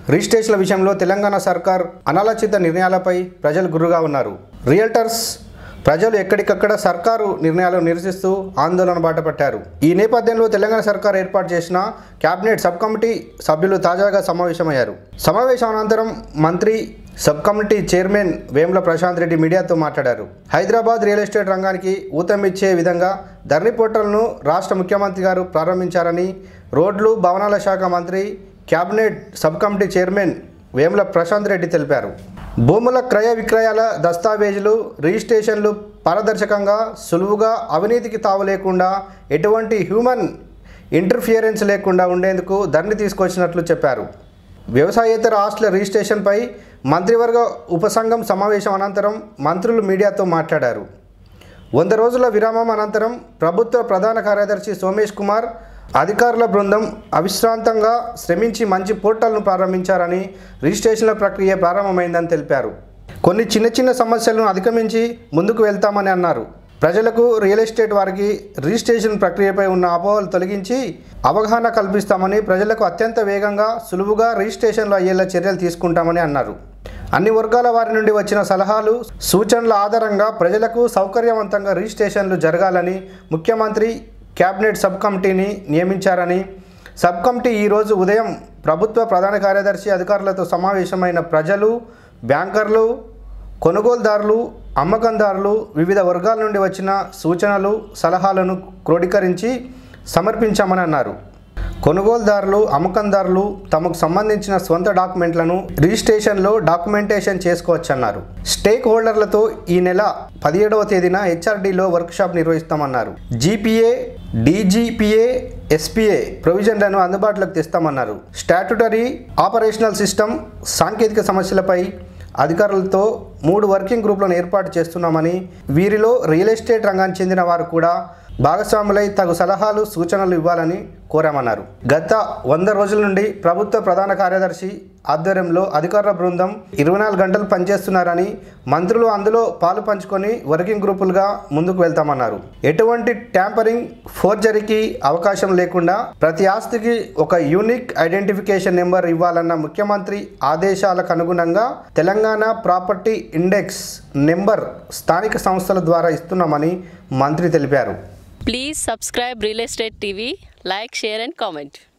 రిజిస్ట్రేషన్ల విషయంలో తెలంగాణ సర్కార్ అనాలోచిత నిర్ణయాలపై ప్రజలు గురుగా ఉన్నారు రియల్టర్స్ ప్రజలు ఎక్కడికక్కడ సర్కారు నిర్ణయాలను నిరసిస్తూ ఆందోళన బాట పట్టారు ఈ నేపథ్యంలో తెలంగాణ సర్కార్ ఏర్పాటు చేసిన కేబినెట్ సబ్ కమిటీ సభ్యులు తాజాగా సమావేశమయ్యారు సమావేశం అనంతరం మంత్రి subcommittee chairman Vemula Prashant Reddy మీడియాతో మాట్లాడారు హైదరాబాద్ రియల్ ఎస్టేట్ రంగానికి ఊతమిచ్చే విధంగా ధరణి పోర్టల్ను రాష్ట్ర ముఖ్యమంత్రి గారు ప్రారంభించారని రోడ్లు భవనాల శాఖ మంత్రి cabinet subcommittee chairman Vemula Prashant Reddy తెలిపారు భూముల క్రయ విక్రయాల దస్తావేజులు రిజిస్ట్రేషన్లు పారదర్శకంగా సులువుగా అవినీతికి తావు లేకుండా ఎటువంటి హ్యూమన్ ఇంటర్ఫియరెన్స్ లేకుండా ఉండేందుకు ధరణి తీసుకొచ్చినట్లు చెప్పారు వ్యవసాయేతర ఆస్తుల రిజిస్ట్రేషన్పై మంత్రివర్గ ఉపసంఘం సమావేశం అనంతరం మంత్రులు మీడియాతో మాట్లాడారు వంద రోజుల విరామం అనంతరం ప్రభుత్వ ప్రధాన కార్యదర్శి సోమేష్ కుమార్ అధికారుల బృందం అవిశ్రాంతంగా శ్రమించి మంచి పోర్టల్ను ప్రారంభించారని రిజిస్ట్రేషన్ల ప్రక్రియ ప్రారంభమైందని తెలిపారు కొన్ని చిన్న చిన్న సమస్యలను అధిగమించి ముందుకు వెళ్తామని అన్నారు ప్రజలకు రియల్ ఎస్టేట్ వారికి రిజిస్ట్రేషన్ ప్రక్రియపై ఉన్న అపోహలు తొలగించి అవగాహన కల్పిస్తామని ప్రజలకు అత్యంత వేగంగా సులువుగా రిజిస్ట్రేషన్లు అయ్యేలా చర్యలు తీసుకుంటామని అన్నారు అన్ని వర్గాల వారి నుండి వచ్చిన సలహాలు సూచనల ఆధారంగా ప్రజలకు సౌకర్యవంతంగా రిజిస్ట్రేషన్లు జరగాలని ముఖ్యమంత్రి కేబినెట్ సబ్ కమిటీని నియమించారని సబ్ కమిటీ ఈరోజు ఉదయం ప్రభుత్వ ప్రధాన కార్యదర్శి అధికారులతో సమావేశమైన ప్రజలు బ్యాంకర్లు కొనుగోలుదారులు అమ్మకందారులు వివిధ వర్గాల నుండి వచ్చిన సూచనలు సలహాలను క్రోడీకరించి సమర్పించామని అన్నారు కొనుగోలుదారులు అమ్మకందారులు తమకు సంబంధించిన సొంత డాక్యుమెంట్లను రిజిస్ట్రేషన్లో డాక్యుమెంటేషన్ చేసుకోవచ్చన్నారు స్టేక్ హోల్డర్లతో ఈ నెల పదిహేడవ తేదీన హెచ్ఆర్డీలో వర్క్షాప్ నిర్వహిస్తామన్నారు జీపీఏ డీజీపీఏ ఎస్పీఏ ప్రొవిజన్లను అందుబాటులోకి తెస్తామన్నారు స్టాట్యుటరీ ఆపరేషనల్ సిస్టమ్ సాంకేతిక సమస్యలపై అధికారులతో మూడు వర్కింగ్ గ్రూపులను ఏర్పాటు చేస్తున్నామని వీరిలో రియల్ ఎస్టేట్ రంగానికి చెందిన వారు కూడా భాగస్వాములై తగు సలహాలు సూచనలు ఇవ్వాలని కోరామన్నారు గత వంద రోజుల నుండి ప్రభుత్వ ప్రధాన కార్యదర్శి ఆధ్వర్యంలో అధికారుల బృందం ఇరవై నాలుగు గంటలు పనిచేస్తున్నారని మంత్రులు అందులో పాలు పంచుకొని వర్కింగ్ గ్రూపులుగా ముందుకు వెళ్తామన్నారు ఎటువంటి ట్యాంపరింగ్ ఫోర్జరీకి అవకాశం లేకుండా ప్రతి ఆస్తికి ఒక యూనిక్ ఐడెంటిఫికేషన్ నెంబర్ ఇవ్వాలన్న ముఖ్యమంత్రి ఆదేశాలకు అనుగుణంగా తెలంగాణ ప్రాపర్టీ ఇండెక్స్ నెంబర్ స్థానిక సంస్థల ద్వారా ఇస్తున్నామని మంత్రి తెలిపారు Please subscribe Real Estate TV, like, share, and comment.